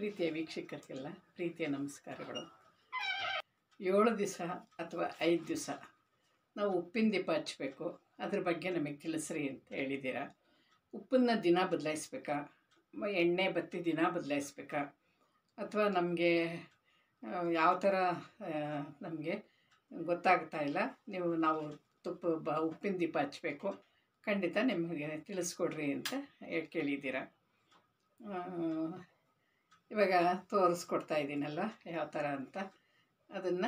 ಪ್ರೀತಿಯ ವೀಕ್ಷಕರಿಗೆಲ್ಲ ಪ್ರೀತಿಯ ನಮಸ್ಕಾರಗಳು ಏಳು ದಿವಸ ಅಥವಾ ಐದು ದಿವಸ ನಾವು ಉಪ್ಪಿನ ದೀಪ ಹಚ್ಚಬೇಕು ಅದ್ರ ಬಗ್ಗೆ ನಮಗೆ ತಿಳಿಸ್ರಿ ಅಂತ ಹೇಳಿದ್ದೀರಾ ಉಪ್ಪನ್ನು ದಿನ ಬದಲಾಯಿಸ್ಬೇಕಾ ಮ- ಎಣ್ಣೆ ಬತ್ತಿ ದಿನ ಬದಲಾಯಿಸ್ಬೇಕಾ ಅಥವಾ ನಮಗೆ ಯಾವ ಥರ ನಮಗೆ ಗೊತ್ತಾಗ್ತಾ ಇಲ್ಲ ನೀವು ನಾವು ತುಪ್ಪ ಬ ಉಪ್ಪಿನ ದೀಪ ಹಚ್ಚಬೇಕು ಖಂಡಿತ ನಿಮಗೆ ತಿಳಿಸ್ಕೊಡ್ರಿ ಅಂತ ಹೇಳ್ ಕೇಳಿದ್ದೀರಾ ಆ, ಇವಾಗ ತೋರಿಸ್ಕೊಡ್ತಾ ಇದ್ದೀನಲ್ಲ ಯಾವ ಥರ ಅಂತ ಅದನ್ನು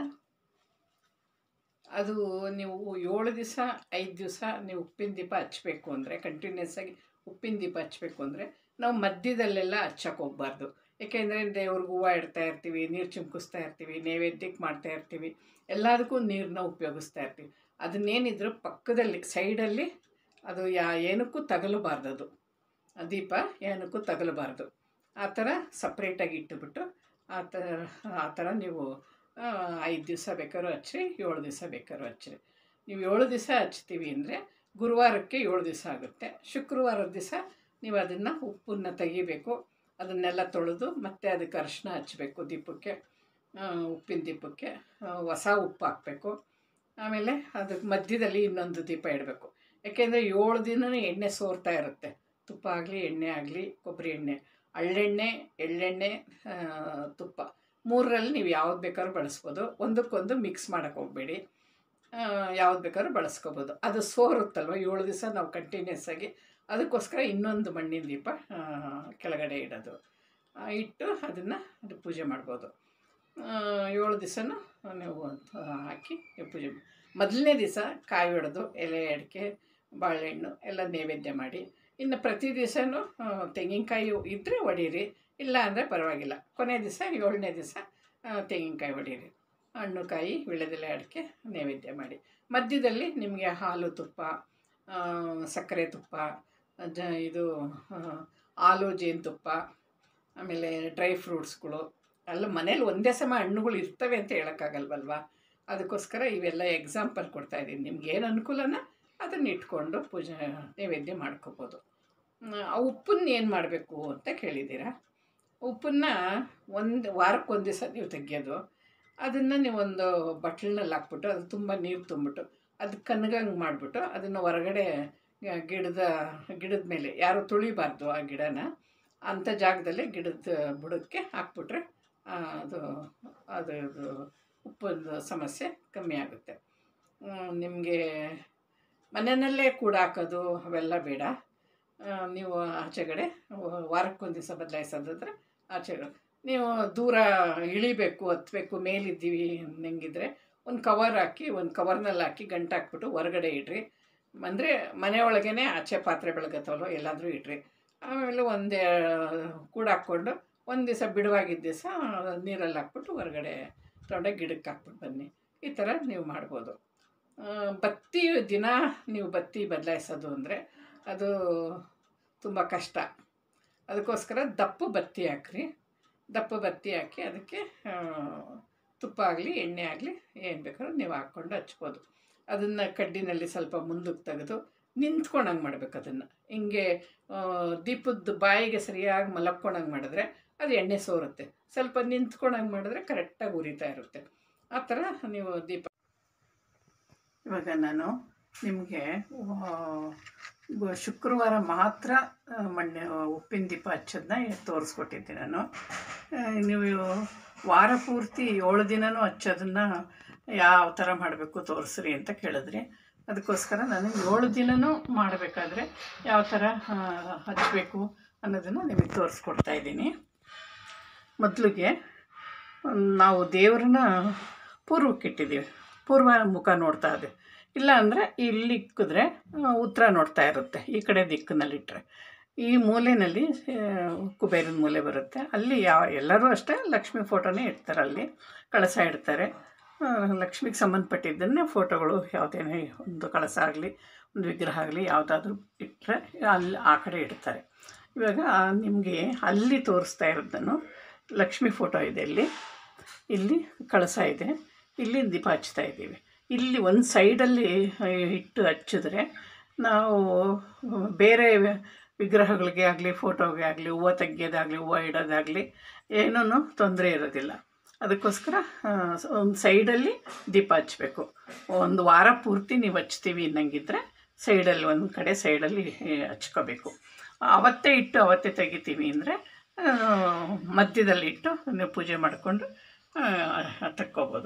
ಅದು ನೀವು ಏಳು ದಿವಸ ಐದು ದಿವಸ ನೀವು ಉಪ್ಪಿನ ದೀಪ ಹಚ್ಚಬೇಕು ಅಂದರೆ ಕಂಟಿನ್ಯೂಸ್ ಆಗಿ ಉಪ್ಪಿನ ದೀಪ ಹಚ್ಚಬೇಕು ಅಂದರೆ ನಾವು ಮಧ್ಯದಲ್ಲೆಲ್ಲ ಹಚ್ಚಕ್ಕೆ ಹೋಗ್ಬಾರ್ದು ಏಕೆಂದರೆ ದೇವ್ರಿಗೆ ಹೂವು ಇಡ್ತಾ ಇರ್ತೀವಿ ನೀರು ಚಿಮ್ಕಿಸ್ತಾ ಇರ್ತೀವಿ ನೈವೇದ್ಯಕ್ಕೆ ಮಾಡ್ತಾ ಇರ್ತೀವಿ ಎಲ್ಲದಕ್ಕೂ ನೀರನ್ನ ಉಪಯೋಗಿಸ್ತಾ ಇರ್ತೀವಿ ಅದನ್ನೇನಿದ್ರು ಪಕ್ಕದಲ್ಲಿ ಸೈಡಲ್ಲಿ ಅದು ಯಾ ಏನಕ್ಕೂ ತಗಲಬಾರ್ದು ಅದು ಆ ದೀಪ ಏನಕ್ಕೂ ತಗಲಬಾರ್ದು ಆ ಥರ ಸಪ್ರೇಟಾಗಿ ಇಟ್ಟುಬಿಟ್ಟು ಆ ಥರ ಆ ಥರ ನೀವು ಐದು ದಿವಸ ಬೇಕಾದ್ರೂ ಹಚ್ಚಿರಿ ಏಳು ದಿವಸ ಬೇಕಾದ್ರೂ ಹಚ್ಚಿರಿ ನೀವು ಏಳು ದಿವಸ ಹಚ್ತೀವಿ ಅಂದರೆ ಗುರುವಾರಕ್ಕೆ ಏಳು ದಿವಸ ಆಗುತ್ತೆ ಶುಕ್ರವಾರದ ದಿವಸ ನೀವು ಅದನ್ನು ಉಪ್ಪನ್ನು ತೆಗಿಬೇಕು ಅದನ್ನೆಲ್ಲ ತೊಳೆದು ಮತ್ತೆ ಅದಕ್ಕೆ ಅರಿಶಿನ ಹಚ್ಚಬೇಕು ದೀಪಕ್ಕೆ ಆ, ಉಪ್ಪಿನ ದೀಪಕ್ಕೆ ಆ, ಹೊಸ ಉಪ್ಪು ಹಾಕಬೇಕು ಆಮೇಲೆ ಅದಕ್ಕೆ ಮಧ್ಯದಲ್ಲಿ ಇನ್ನೊಂದು ದೀಪ ಇಡಬೇಕು ಯಾಕೆಂದರೆ ಏಳು ದಿನ ಎಣ್ಣೆ ಸೋರ್ತಾ ಇರುತ್ತೆ ತುಪ್ಪ ಆಗಲಿ ಎಣ್ಣೆ ಆಗಲಿ ಕೊಬ್ಬರಿ ಎಣ್ಣೆ ಹಳ್ಳೆಣ್ಣೆ ಎಳ್ಳೆಣ್ಣೆ ಆ, ತುಪ್ಪ ಮೂರರಲ್ಲಿ ನೀವು ಯಾವ್ದು ಬೇಕಾದ್ರೂ ಬಳಸ್ಬೋದು ಒಂದಕ್ಕೊಂದು ಮಿಕ್ಸ್ ಮಾಡೋಕ್ಕೆ ಹೋಗಬೇಡಿ ಯಾವ್ದು ಬೇಕಾದ್ರೂ ಬಳಸ್ಕೋಬೋದು ಅದು ಸೋರುತ್ತಲ್ವ ಏಳು ದಿವಸ ನಾವು ಕಂಟಿನ್ಯೂಸ್ ಆಗಿ ಅದಕ್ಕೋಸ್ಕರ ಇನ್ನೊಂದು ಮಣ್ಣಿನ ದೀಪ ಆ, ಕೆಳಗಡೆ ಇಡೋದು ಆ, ಇಟ್ಟು ಅದನ್ನು ಅದು ಪೂಜೆ ಮಾಡ್ಬೋದು ಆ, ಏಳು ದಿವಸನೂ ನೀವು ಆ, ಹಾಕಿ ನೀವು ಪೂಜೆ ಮೊದಲನೇ ದಿವಸ ಕಾಯಿ ಹೊಡೆದು ಎಲೆ ಅಡಿಕೆ ಬಾಳೆಹಣ್ಣು ಎಲ್ಲ ನೈವೇದ್ಯ ಮಾಡಿ ಇನ್ನು ಪ್ರತಿ ದಿವಸನೂ ತೆಂಗಿನಕಾಯಿ ಇದ್ದರೆ ಹೊಡೀರಿ ಇಲ್ಲ ಅಂದರೆ ಪರವಾಗಿಲ್ಲ ಕೊನೆ ದಿವಸ ಏಳನೇ ದಿವಸ ತೆಂಗಿನಕಾಯಿ ಹೊಡೀರಿ ಹಣ್ಣು ಕಾಯಿ ವಿಳೆದೆಲೆ ಅಡಿಕೆ ನೈವೇದ್ಯ ಮಾಡಿ ಮಧ್ಯದಲ್ಲಿ ನಿಮಗೆ ಹಾಲು ತುಪ್ಪ ಆ, ಸಕ್ಕರೆ ತುಪ್ಪ ಜ ಇದು ಆ, ಹಾಲು ಜೇನುತುಪ್ಪ ಆಮೇಲೆ ಡ್ರೈ ಫ್ರೂಟ್ಸ್ಗಳು ಎಲ್ಲ ಮನೇಲಿ ಒಂದೇ ಸಮ ಹಣ್ಣುಗಳು ಇರ್ತವೆ ಅಂತ ಹೇಳೋಕ್ಕಾಗಲ್ವಲ್ವಾ ಅದಕ್ಕೋಸ್ಕರ ಇವೆಲ್ಲ ಎಕ್ಸಾಂಪಲ್ ಕೊಡ್ತಾ ಇದ್ದೀನಿ ನಿಮ್ಗೆ ಏನು ಅನುಕೂಲನ ಅದನ್ನು ಇಟ್ಕೊಂಡು ಪೂಜೆ ನೈವೇದ್ಯ ಮಾಡ್ಕೋಬೋದು ಆ ಉಪ್ಪನ್ನ ಏನು ಮಾಡಬೇಕು ಅಂತ ಕೇಳಿದ್ದೀರಾ ಉಪ್ಪನ್ನು ಒಂದು ವಾರಕ್ಕೆ ಒಂದು ದಿವಸ ನೀವು ತೆಗಿಯೋದು ಅದನ್ನು ನೀವೊಂದು ಬಟ್ಲಿನಲ್ಲಿ ಹಾಕ್ಬಿಟ್ಟು ಅದು ತುಂಬ ನೀರು ತುಂಬಿಟ್ಟು ಅದು ಕನ್ಗಂಗೆ ಮಾಡಿಬಿಟ್ಟು ಅದನ್ನು ಹೊರಗಡೆ ಆ, ಗಿಡದ ಗಿಡದ ಮೇಲೆ ಯಾರು ತುಳಿಬಾರ್ದು ಆ ಗಿಡನ ಅಂಥ ಜಾಗದಲ್ಲಿ ಗಿಡದ ಬುಡಕ್ಕೆ ಹಾಕ್ಬಿಟ್ರೆ ಆ, ಅದು ಅದು ಅದು ಉಪ್ಪಿನ ಸಮಸ್ಯೆ ಕಮ್ಮಿ ಆಗುತ್ತೆ ನಿಮಗೆ ಮನೆಯಲ್ಲೇ ಕೂಡ ಹಾಕೋದು ಅವೆಲ್ಲ ಬೇಡ ಆ, ನೀವು ಆಚೆಗಡೆ ವಾರಕ್ಕೊಂದು ದಿವಸ ಬದಲಾಯಿಸೋದಾದ್ರೆ ಆಚೆಗಡೆ ನೀವು ದೂರ ಇಳಿಬೇಕು ಹತ್ಬೇಕು ಮೇಲಿದ್ದೀವಿ ಅನ್ನಂಗಿದ್ರೆ ಒಂದು ಕವರ್ ಹಾಕಿ ಒಂದು ಕವರ್ನಲ್ಲಿ ಹಾಕಿ ಗಂಟು ಹಾಕ್ಬಿಟ್ಟು ಹೊರಗಡೆ ಇಡ್ರಿ ಅಂದರೆ ಮನೆ ಒಳಗೇ ಆಚೆ ಪಾತ್ರೆ ಬೆಳಗತ್ತವಲ್ಲೋ ಎಲ್ಲಾದರೂ ಇಡ್ರಿ ಆಮೇಲೆ ಒಂದು ಕೂಡ ಹಾಕ್ಕೊಂಡು ಒಂದು ದಿವಸ ಬಿಡುವಾಗಿದ್ದ ದಿವಸ ನೀರಲ್ಲಿ ಹಾಕ್ಬಿಟ್ಟು ಹೊರಗಡೆ ತೊಗೊಂಡೋಗಿ ಗಿಡಕ್ಕೆ ಹಾಕ್ಬಿಟ್ಟು ಬನ್ನಿ ಈ ಥರ ನೀವು ಮಾಡ್ಬೋದು ಆ, ಬತ್ತಿ ದಿನ ನೀವು ಬತ್ತಿ ಬದಲಾಯಿಸೋದು ಅಂದರೆ ಅದು ತುಂಬ ಕಷ್ಟ ಅದಕ್ಕೋಸ್ಕರ ದಪ್ಪ ಬತ್ತಿ ಹಾಕ್ರಿ ದಪ್ಪ ಬತ್ತಿ ಹಾಕಿ ಅದಕ್ಕೆ ಆ, ತುಪ್ಪ ಆಗಲಿ ಎಣ್ಣೆ ಆಗಲಿ ಏನು ಬೇಕಾದ್ರೂ ನೀವು ಹಾಕ್ಕೊಂಡು ಹಚ್ಬೋದು ಅದನ್ನು ಕಡ್ಡಿನಲ್ಲಿ ಸ್ವಲ್ಪ ಮುಂದಕ್ಕೆ ತೆಗೆದು ನಿಂತ್ಕೊಂಡಂಗೆ ಮಾಡ್ಬೇಕು ಅದನ್ನು ಹಿಂಗೆ ಆ, ದೀಪದ ಬಾಯಿಗೆ ಸರಿಯಾಗಿ ಮಲಕ್ಕೊಂಡಂಗೆ ಮಾಡಿದ್ರೆ ಅದು ಎಣ್ಣೆ ಸೋರುತ್ತೆ ಸ್ವಲ್ಪ ನಿಂತ್ಕೊಂಡಂಗೆ ಮಾಡಿದ್ರೆ ಕರೆಕ್ಟಾಗಿ ಉರಿತಾ ಇರುತ್ತೆ ಆ ಥರ ನೀವು ದೀಪ ಇವಾಗ ನಾನು ನಿಮಗೆ ಶುಕ್ರವಾರ ಮಾತ್ರ ಆ, ಮಣ್ಣು ಉಪ್ಪಿನ ದೀಪ ಹಚ್ಚೋದನ್ನ ತೋರಿಸ್ಕೊಟ್ಟಿದ್ದೆ ನಾನು ಆ, ನೀವು ವಾರ ಪೂರ್ತಿ ಏಳು ದಿನನೂ ಹಚ್ಚೋದನ್ನು ಯಾವ ಥರ ಮಾಡಬೇಕು ತೋರಿಸ್ರಿ ಅಂತ ಕೇಳಿದ್ರಿ ಅದಕ್ಕೋಸ್ಕರ ನಾನು ಏಳು ದಿನನೂ ಮಾಡಬೇಕಾದ್ರೆ ಯಾವ ಥರ ಆ, ಹಚ್ಚಬೇಕು ಅನ್ನೋದನ್ನು ನಿಮಗೆ ತೋರಿಸ್ಕೊಡ್ತಾ ಇದ್ದೀನಿ ಮೊದಲಿಗೆ ನಾವು ದೇವ್ರನ್ನ ಪೂರ್ವಕ್ಕೆ ಇಟ್ಟಿದ್ದೀವಿ ಪೂರ್ವ ಮುಖ ನೋಡ್ತಾ ಇದೆ ಇಲ್ಲ ಅಂದರೆ ಇಲ್ಲಿ ಇಕ್ಕಿದ್ರೆ ಆ, ಉತ್ತರ ನೋಡ್ತಾ ಇರುತ್ತೆ ಈ ಕಡೆ ದಿಕ್ಕಿನಲ್ಲಿಟ್ಟರೆ ಈ ಮೂಲೆಯಲ್ಲಿ ಆ, ಕುಬೇರನ ಮೂಲೆ ಬರುತ್ತೆ ಅಲ್ಲಿ ಯಾವ ಎಲ್ಲರೂ ಅಷ್ಟೇ ಲಕ್ಷ್ಮಿ ಫೋಟೋನೇ ಇಡ್ತಾರೆ ಅಲ್ಲಿ ಕಳಸ ಇಡ್ತಾರೆ ಆ, ಲಕ್ಷ್ಮಿಗೆ ಸಂಬಂಧಪಟ್ಟಿದ್ದನ್ನೇ ಫೋಟೋಗಳು ಯಾವುದೇನೇ ಒಂದು ಕಳಸ ಆಗಲಿ ಒಂದು ವಿಗ್ರಹ ಆಗಲಿ ಯಾವುದಾದ್ರೂ ಇಟ್ಟರೆ ಅಲ್ಲಿ ಆ ಕಡೆ ಇಡ್ತಾರೆ ಇವಾಗ ನಿಮಗೆ ಅಲ್ಲಿ ತೋರಿಸ್ತಾ ಇರೋದನ್ನು ಲಕ್ಷ್ಮಿ ಫೋಟೋ ಇದೆ ಇಲ್ಲಿ ಇಲ್ಲಿ ಕಳಸ ಇದೆ ಇಲ್ಲಿ ದೀಪ ಹಚ್ತಾ ಇದ್ದೀವಿ ಇಲ್ಲಿ ಒಂದು ಸೈಡಲ್ಲಿ ಇಟ್ಟು ಹಚ್ಚಿದ್ರೆ ನಾವು ಬೇರೆ ವಿಗ್ರಹಗಳಿಗೆ ಆಗಲಿ ಫೋಟೋಗೆ ಆಗಲಿ ಹೂವು ತೆಗಿಯೋದಾಗಲಿ ಹೂವು ಇಡೋದಾಗಲಿ ಏನೂ ತೊಂದರೆ ಇರೋದಿಲ್ಲ ಅದಕ್ಕೋಸ್ಕರ ಒಂದು ಸೈಡಲ್ಲಿ ದೀಪ ಹಚ್ಚಬೇಕು ಒಂದು ವಾರ ಪೂರ್ತಿ ನೀವು ಹಚ್ತೀವಿ ಅನ್ನಂಗಿದ್ರೆ ಸೈಡಲ್ಲಿ ಒಂದು ಕಡೆ ಸೈಡಲ್ಲಿ ಹಚ್ಕೋಬೇಕು ಅವತ್ತೇ ಇಟ್ಟು ಅವತ್ತೇ ತೆಗಿತೀವಿ ಅಂದರೆ ಮಧ್ಯದಲ್ಲಿ ಇಟ್ಟು ನೀವು ಪೂಜೆ ಮಾಡಿಕೊಂಡು ತಕ್ಕೋಬೋದು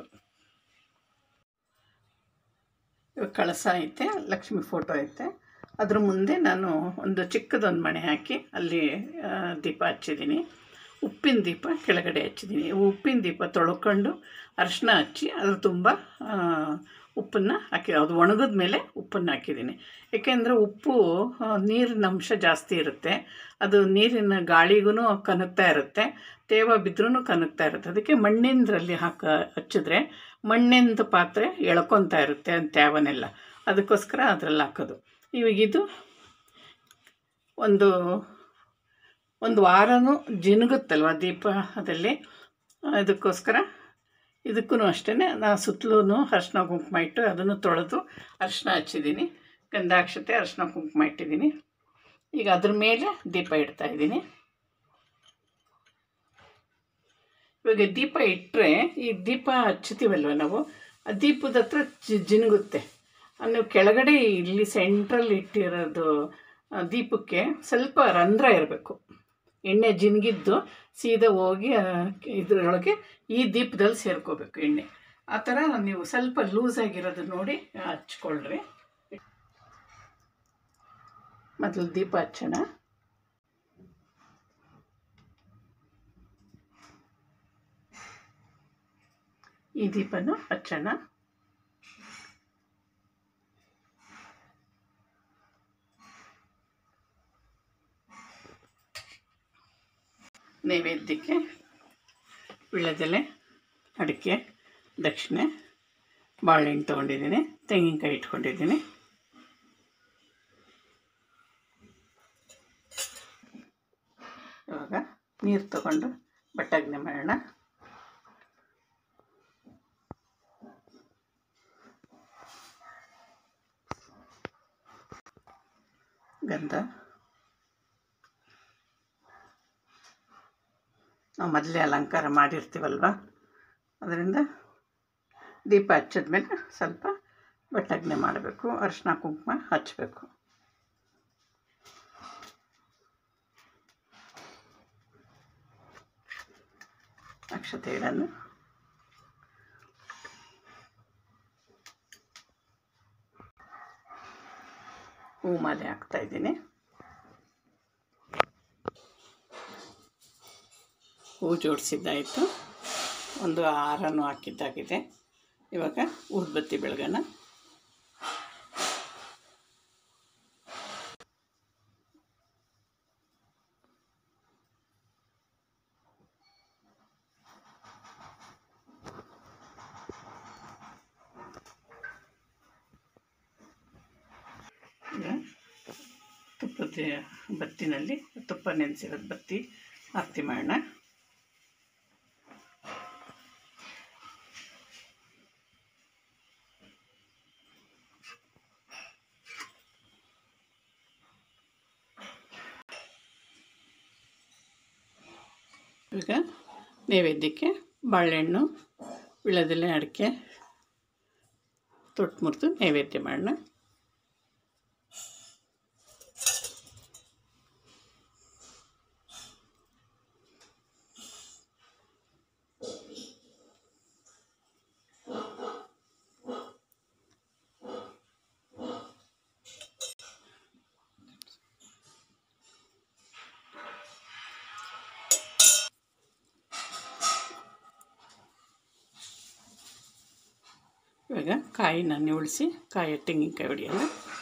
ಇವಾಗ ಕಳಸ ಐತೆ ಲಕ್ಷ್ಮಿ ಫೋಟೋ ಐತೆ ಅದ್ರ ಮುಂದೆ ನಾನು ಒಂದು ಚಿಕ್ಕದೊಂದು ಮಣೆ ಹಾಕಿ ಅಲ್ಲಿ ಆ, ದೀಪ ಹಚ್ಚಿದ್ದೀನಿ ಉಪ್ಪಿನ ದೀಪ ಕೆಳಗಡೆ ಹಚ್ಚಿದ್ದೀನಿ ಉಪ್ಪಿನ ದೀಪ ತೊಳ್ಕೊಂಡು ಅರಿಶಿನ ಹಚ್ಚಿ ಅದ್ರ ತುಂಬ ಉಪ್ಪನ್ನು ಹಾಕಿ ಅದು ಒಣಗಿದ ಮೇಲೆ ಉಪ್ಪನ್ನು ಹಾಕಿದ್ದೀನಿ ಏಕೆಂದರೆ ಉಪ್ಪು ಆ, ನೀರಿನ ಅಂಶ ಜಾಸ್ತಿ ಇರುತ್ತೆ ಅದು ನೀರಿನ ಗಾಳಿಗೂ ಕನಕ್ತಾ ಇರುತ್ತೆ ತೇವ ಬಿದ್ರೂ ಕನಕ್ತಾ ಇರುತ್ತೆ ಅದಕ್ಕೆ ಮಣ್ಣಿಂದ್ರಲ್ಲಿ ಹಾಕ ಹಚ್ಚಿದ್ರೆ ಮಣ್ಣಿಂದ ಪಾತ್ರೆ ಎಳ್ಕೊತಾ ಇರುತ್ತೆ ಅಂತ ತ್ಯಾವನೆಲ್ಲ ಅದಕ್ಕೋಸ್ಕರ ಅದರಲ್ಲಿ ಹಾಕೋದು ಇವಾಗ ಇದು ಒಂದು ಒಂದು ವಾರನೂ ಜಿನುಗುತ್ತಲ್ವ ದೀಪ ಅದಲ್ಲಿ ಅದಕ್ಕೋಸ್ಕರ ಇದಕ್ಕೂ ಅಷ್ಟೇ ನಾನು ಸುತ್ತಲೂ ಅರ್ಶಿನ ಕುಂಕುಮ ಇಟ್ಟು ಅದನ್ನು ತೊಳೆದು ಅರಿಶಿನ ಹಚ್ಚಿದ್ದೀನಿ ಗಂಧಾಕ್ಷತೆ ಅರಿಶಿನ ಕುಂಕುಮ ಇಟ್ಟಿದ್ದೀನಿ ಈಗ ಅದ್ರ ಮೇಲೆ ದೀಪ ಇಡ್ತಾ ಇದ್ದೀನಿ ಇವಾಗ ದೀಪ ಇಟ್ಟರೆ ಈ ದೀಪ ಹಚ್ತೀವಲ್ವ ನಾವು ಆ ದೀಪದ ಹತ್ರ ಜಿ ಜಿನುಗುತ್ತೆ ಆ ನೀವು ಕೆಳಗಡೆ ಇಲ್ಲಿ ಸೆಂಟ್ರಲ್ಲಿ ಇಟ್ಟಿರೋದು ಆ, ದೀಪಕ್ಕೆ ಸ್ವಲ್ಪ ರಂಧ್ರ ಇರಬೇಕು ಎಣ್ಣೆ ಜಿನ್ಗಿದ್ದು ಸೀದಾ ಹೋಗಿ ಆ, ಇದ್ರೊಳಗೆ ಈ ದೀಪದಲ್ಲಿ ಸೇರ್ಕೋಬೇಕು ಎಣ್ಣೆ ಆ ಥರ ನೀವು ಸ್ವಲ್ಪ ಲೂಸ್ ಆಗಿರೋದು ನೋಡಿ ಹಚ್ಕೊಳ್ರಿ ಮೊದಲು ದೀಪ ಹಚ್ಚೋಣ ಈ ದೀಪನ ಹಚ್ಚೋಣ ನೈವೇದ್ಯಕ್ಕೆ ವಿಳ್ಯದೆಲೆ ಅಡಿಕೆ ದಕ್ಷಿಣೆ ಬಾಳೆಹಣ್ಣು ತೊಗೊಂಡಿದ್ದೀನಿ ತೆಂಗಿನಕಾಯಿ ಇಟ್ಕೊಂಡಿದ್ದೀನಿ ಇವಾಗ ನೀರು ತಗೊಂಡು ಬಟ್ಟಾಗ್ನೆ ಮಾಡೋಣ ಗಂಧ ನಾವು ಮೊದಲೇ ಅಲಂಕಾರ ಮಾಡಿರ್ತೀವಲ್ವ ಅದರಿಂದ ದೀಪ ಹಚ್ಚಿದ್ಮೇಲೆ ಸ್ವಲ್ಪ ಬಟ್ಟಗ್ನೆ ಮಾಡಬೇಕು ಅರಿಶಿನ ಕುಂಕುಮ ಹಚ್ಚಬೇಕು ಅಕ್ಷತೆ ಇಡೋಣ ಹೂ ಮಾಲೆ ಹಾಕ್ತಾ ಇದ್ದೀನಿ ಹೂ ಜೋಡಿಸಿದ್ದಾಯಿತು ಒಂದು ಹಾರನೂ ಹಾಕಿದ್ದಾಗಿದೆ ಇವಾಗ ಊದ್ಬತ್ತಿ ಬೆಳಗೋಣ ಈಗ ತುಪ್ಪದ ಬತ್ತಿನಲ್ಲಿ ತುಪ್ಪ ನೆನೆಸಿರೋದು ಬತ್ತಿ ಆರತಿ ಮಾಡೋಣ ಈಗ ನೈವೇದ್ಯಕ್ಕೆ ಬಾಳೆಹಣ್ಣು ವಿಳದೆಲೆ ಅಡಿಕೆ ತೊಟ್ಟು ಮುರಿದು ನೈವೇದ್ಯ ಮಾಡೋಣ ಇವಾಗ ಕಾಯಿನ ಉಳಿಸಿ ಕಾಯಿ ತೆಂಗಿನಕಾಯಿ ಹೊಡಿಯೋಣ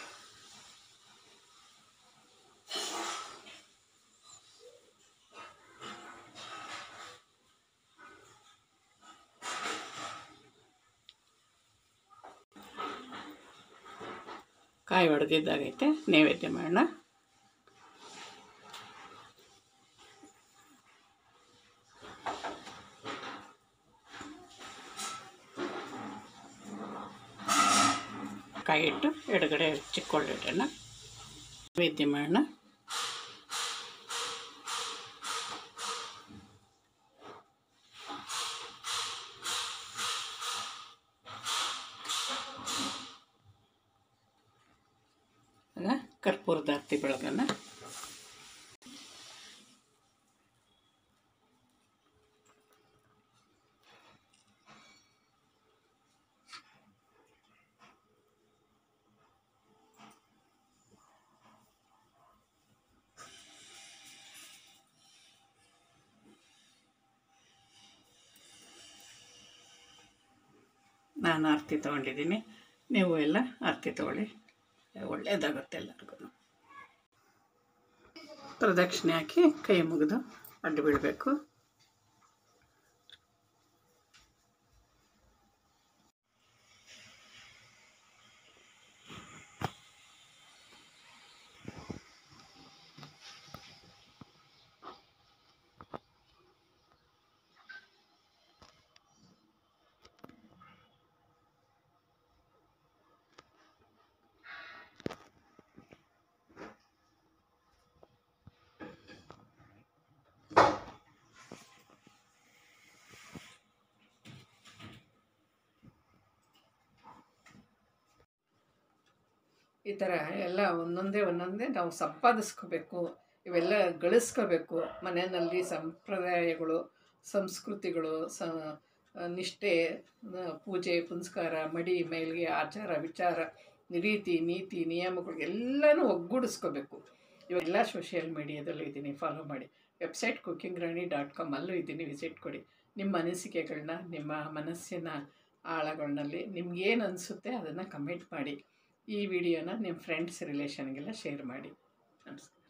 ಕಾಯಿ ಹೊಡೆದಿದ್ದಾಗೈತೆ ನೈವೇದ್ಯ ಮಾಡೋಣ ಕಾಯಿ ಇಟ್ಟು ಎಡಗಡೆ ಚಿಕ್ಕೊಳ್ಳಿಡೋಣ ನೈವೇದ್ಯ ಮಾಡೋಣ ಕರ್ಪೂರದ ಆರತಿ ಬೆಳಗನ್ನ ನಾನು ಆರತಿ ತೊಗೊಂಡಿದ್ದೀನಿ ನೀವು ಎಲ್ಲ ಆರತಿ ತೊಗೊಳ್ಳಿ ಒಳ್ಳೆಯದಾಗುತ್ತೆ ಎಲ್ಲರಿಗೂ ಪ್ರದಕ್ಷಿಣೆ ಹಾಕಿ ಕೈ ಮುಗಿದು ಅಡ್ಡು ಬೀಳಬೇಕು ಈ ಥರ ಎಲ್ಲ ಒಂದೊಂದೇ ಒಂದೊಂದೇ ನಾವು ಸಂಪಾದಿಸ್ಕೋಬೇಕು ಇವೆಲ್ಲ ಗಳಿಸ್ಕೋಬೇಕು ಮನೆಯಲ್ಲಿ ಸಂಪ್ರದಾಯಗಳು ಸಂಸ್ಕೃತಿಗಳು ಸ ನಿಷ್ಠೆ ನ- ಪೂಜೆ ಪುನಸ್ಕಾರ ಮಡಿ ಮೈಲಿಗೆ ಆಚಾರ ವಿಚಾರ ರೀತಿ ನೀತಿ ನಿಯಮಗಳು ಎಲ್ಲನೂ ಒಗ್ಗೂಡಿಸ್ಕೋಬೇಕು ಇವೆಲ್ಲ ಸೋಷಿಯಲ್ ಮೀಡಿಯಾದಲ್ಲೂ ಇದ್ದೀನಿ ಫಾಲೋ ಮಾಡಿ website cooking Rani dot com ಅಲ್ಲೂ ಇದ್ದೀನಿ ವಿಸಿಟ್ ಕೊಡಿ ನಿಮ್ಮ ಅನಿಸಿಕೆಗಳನ್ನ ನಿಮ್ಮ ಮನಸ್ಸಿನ ಆಳಗಳಲ್ಲಿ ನಿಮ್ಗೇನು ಅನಿಸುತ್ತೆ ಅದನ್ನು ಕಮೆಂಟ್ ಮಾಡಿ ಈ ವಿಡಿಯೋನ ನಿಮ್ಮ ಫ್ರೆಂಡ್ಸ್ ರಿಲೇಷನ್ಗೆಲ್ಲ ಶೇರ್ ಮಾಡಿ ನಮಸ್ಕಾರ